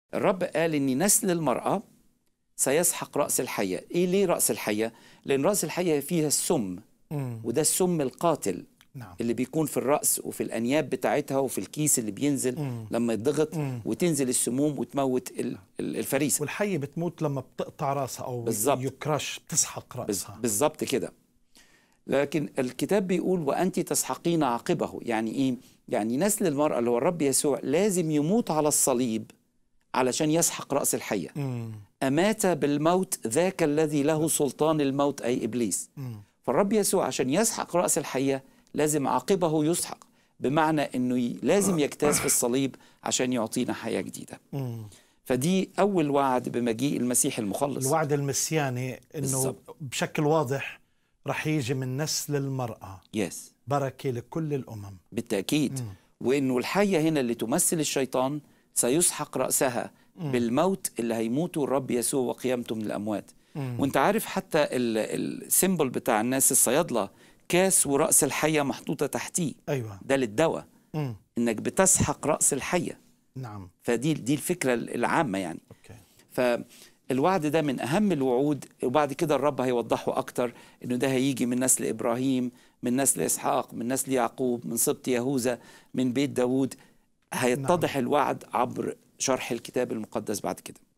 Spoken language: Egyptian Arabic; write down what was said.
الرب قال ان نسل المراه سيسحق راس الحيه ايه ليه راس الحيه لان راس الحيه فيها السم مم. وده السم القاتل نعم اللي بيكون في الراس وفي الانياب بتاعتها وفي الكيس اللي بينزل مم. لما يتضغط مم. وتنزل السموم وتموت ال- ال- الفريسه والحية بتموت لما بتقطع راسها أو بالظبط. يكرش بتسحق بز- رأسها بالظبط كده لكن الكتاب بيقول وانت تسحقين عاقبه يعني ايه يعني نسل المراه اللي هو الرب يسوع لازم يموت على الصليب علشان يسحق راس الحيه مم. امات بالموت ذاك الذي له سلطان الموت اي ابليس مم. فالرب يسوع عشان يسحق راس الحيه لازم عاقبه يسحق بمعنى انه ي- لازم يجتاز في الصليب عشان يعطينا حياه جديده مم. فدي اول وعد بمجيء المسيح المخلص الوعد المسياني انه بالظبط. بشكل واضح رح يجي من نسل المرأة يس بركة لكل الأمم بالتأكيد وإنه الحية هنا اللي تمثل الشيطان سيسحق رأسها بالموت اللي هيموته الرب يسوع وقيامته من الأموات وانت عارف حتى ال- السيمبل بتاع الناس الصيادلة كاس ورأس الحية محطوطة تحتيه أيوة ده للدواء مم. انك بتسحق رأس الحية نعم فدي دي الفكرة العامة يعني أوكي فالوعد ده من أهم الوعود وبعد كده الرب هيوضحه أكتر إنه ده هيجي من نسل إبراهيم من نسل إسحاق من نسل يعقوب من سبط يهوذا من بيت داوود هيتضح الوعد عبر شرح الكتاب المقدس بعد كده